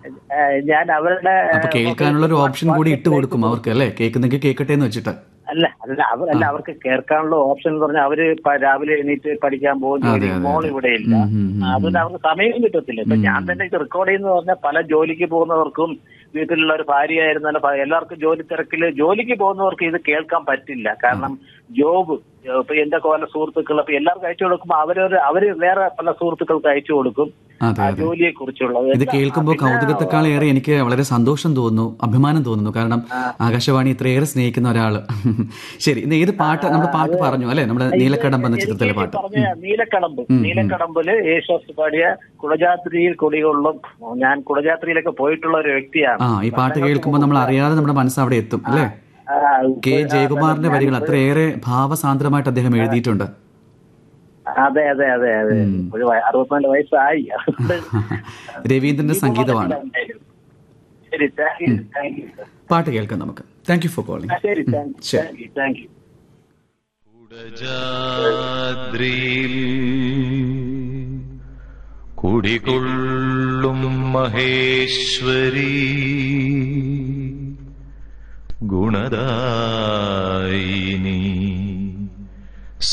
ഏഹ്, ഞാൻ അവരുടെ അപ്പൊ കേൾക്കാനുള്ള ഒരു ഓപ്ഷൻ കൂടി ഇട്ട് കൊടുക്കും അവർക്ക് അല്ലേ കേൾക്കുന്നെങ്കിൽ കേൾക്കട്ടെ എന്ന് വെച്ചിട്ട് അല്ല അല്ല അവർ അല്ല അവർക്ക് കേൾക്കാനുള്ള ഓപ്ഷൻ എന്ന് പറഞ്ഞാൽ അവര് പ- രാവിലെ എണീറ്റ് പഠിക്കാൻ പോകും അതെ, ജോലിക്ക് അതെ, മോൾ അതെ. ഇവിടെ ഇല്ല ഉം, ഉം, ഉം, അതുകൊണ്ട് അവർക്ക് സമയം കിട്ടത്തില്ല ഇപ്പൊ ഞാൻ തന്നെ ഇത് റെക്കോർഡ് ചെയ്യുന്ന പറഞ്ഞാൽ പല ജോലിക്ക് പോകുന്നവർക്കും വീട്ടിലുള്ള ഒരു ഭാര്യയായിരുന്നാലും പ- എല്ലാവർക്കും ജോലി തിരക്കില് ജോലിക്ക് പോകുന്നവർക്ക് ഇത് കേൾക്കാൻ പറ്റില്ല കാരണം ജോബ് ഇപ്പൊ എന്റെ പല സുഹൃത്തുക്കൾ അപ്പൊ എല്ലാവർക്കും അയച്ചു കൊടുക്കുമ്പോൾ അവരൊരു അവര് വേറെ പല സുഹൃത്തുക്കൾക്ക് അയച്ചു കൊടുക്കും അതെ ആ അതെ ജോലിയെ കുറിച്ചുള്ളത് ഇത് കേൾക്കുമ്പോൾ കൗതുകത്തെക്കാളേറെ എനിക്ക് വളരെ സന്തോഷം തോന്നുന്നു അഭിമാനം തോന്നുന്നു കാരണം ആകാശവാണി ഇത്രയേറെ സ്നേഹിക്കുന്ന ഒരാള് ശരി ഇന്ന് ഏത് പാട്ട് നമ്മൾ പാട്ട് പറഞ്ഞു അല്ലെ നമ്മുടെ നീലക്കടമ്പ് എന്ന ചിത്രത്തിലെ പാട്ട് പറഞ്ഞ നീലക്കടമ്പ് നീലക്കടമ്പില് യേശോസ് പാടിയ കുടജാത്രിയിൽ കുടികൊള്ളും ഞാൻ കുടജാത്രിയിലൊക്കെ പോയിട്ടുള്ള ഒരു വ്യക്തിയാണ് ആ ഈ പാട്ട് കേൾക്കുമ്പോൾ നമ്മൾ അറിയാതെ നമ്മുടെ മനസ്സ് അവിടെ എത്തും അല്ലേ ആ, കെ ജയകുമാറിന്റെ വരികൾ അത്രയേറെ ഭാവസാന്ദ്രമായിട്ട് അദ്ദേഹം എഴുതിയിട്ടുണ്ട് അതെ അതെ അതെ അതെ ഒരു വയ- അറുപത്തിനാല് വയസ്സായി അതുകൊണ്ട് രവീന്ദ്രന്റെ സംഗീതമാണ് ശരി താങ്ക് യു താങ്ക് യു പാട്ട് കേൾക്കാം നമുക്ക് താങ്ക് യു ഫോർ കോളിംഗ് ശരി താങ്ക് യു ശരി. താങ്ക് യു താങ്ക് യു കുടജാദ്രിയിൽ കുടികൊള്ളും മഹേശ്വരി ഗുണദാ